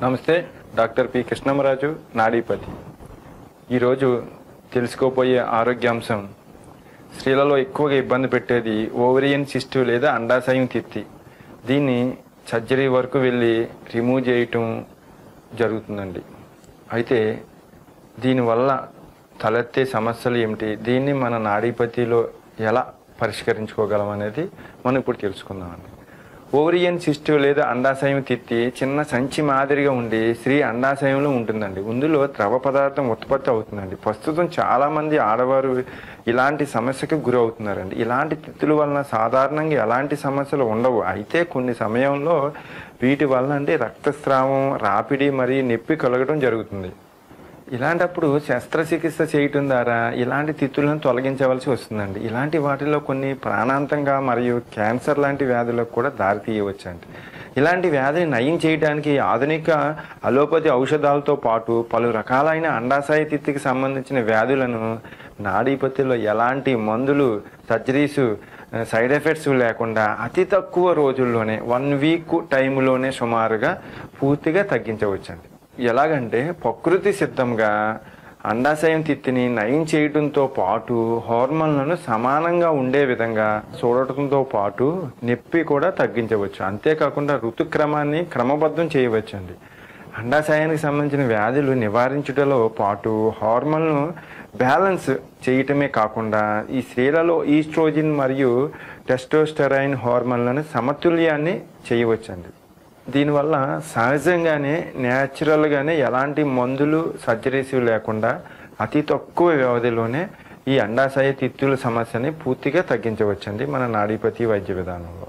నమస్తే doctor P Krishnam Raju నాడీపతి ఈరోజు తెలుసుకోబోయే ఆరోగ్యాంశం స్త్రీలలో ఎక్కువగా ఇబ్బంది పెట్టేది ఓవరియన్ సిస్టు లేదా అండాశయం తిత్తి దీన్ని సర్జరీ వరకు వెళ్ళి రిమూవ్ చేయటం జరుగుతుందండి అయితే దీనివల్ల తలెత్తే సమస్యలు ఏమిటి దీన్ని మన నాడీపతిలో ఎలా పరిష్కరించుకోగలం అనేది మనం ఇప్పుడు తెలుసుకుందామండి ఓవరియన్ సిస్టు లేదా అండాశయం తిత్తి చిన్న సంచి మాదిరిగా ఉండి స్త్రీ అండాశయంలో ఉంటుందండి ఇందులో ద్రవ పదార్థం ఉత్పత్తి అవుతుందండి ప్రస్తుతం చాలామంది ఆడవారు ఇలాంటి సమస్యకు గురవుతున్నారండి ఇలాంటి తిత్తుల వలన సాధారణంగా ఎలాంటి సమస్యలు ఉండవు అయితే కొన్ని సమయంలో వీటి వలన అంటే రక్తస్రావం రాపిడి మరియు నొప్పి కలగడం జరుగుతుంది ఇలాంటప్పుడు శస్త్రచికిత్స చేయటం ద్వారా ఇలాంటి తిత్తులను తొలగించవలసి వస్తుందండి ఇలాంటి వాటిలో కొన్ని ప్రాణాంతంగా మరియు క్యాన్సర్ లాంటి వ్యాధులకు కూడా దారితీయవచ్చండి ఇలాంటి వ్యాధిని నయం చేయడానికి ఆధునిక అలోపతి ఔషధాలతో పాటు పలు రకాలైన అండాశయ తిత్తికి సంబంధించిన వ్యాధులను నాడీపతిలో ఎలాంటి మందులు సర్జరీస్ సైడ్ ఎఫెక్ట్స్ లేకుండా అతి తక్కువ రోజుల్లోనే వన్ వీక్ టైంలోనే సుమారుగా పూర్తిగా తగ్గించవచ్చండి ఎలాగంటే ప్రకృతి సిద్ధంగా అండాశయం తిత్తిని నయం చేయడంతో పాటు హార్మోన్లను సమానంగా ఉండే విధంగా చూడటంతో పాటు నొప్పి కూడా తగ్గించవచ్చు అంతేకాకుండా ఋతుక్రమాన్ని క్రమబద్ధం చేయవచ్చండి అండాశయానికి సంబంధించిన వ్యాధులు నివారించడంలో పాటు హార్మోన్ను బ్యాలెన్స్ చేయటమే కాకుండా ఈ స్త్రీలలో ఈస్ట్రోజిన్ మరియు టెస్టోస్టెరైన్ హార్మోన్లను సమతుల్యాన్ని చేయవచ్చండి దీనివల్ల సహజంగానే న్యాచురల్గానే ఎలాంటి మందులు సర్జరీస్ లేకుండా అతి తక్కువ వ్యవధిలోనే ఈ అండాశయ తిత్తుల సమస్యని పూర్తిగా తగ్గించవచ్చండి మన నాడీపతి వైద్య విధానంలో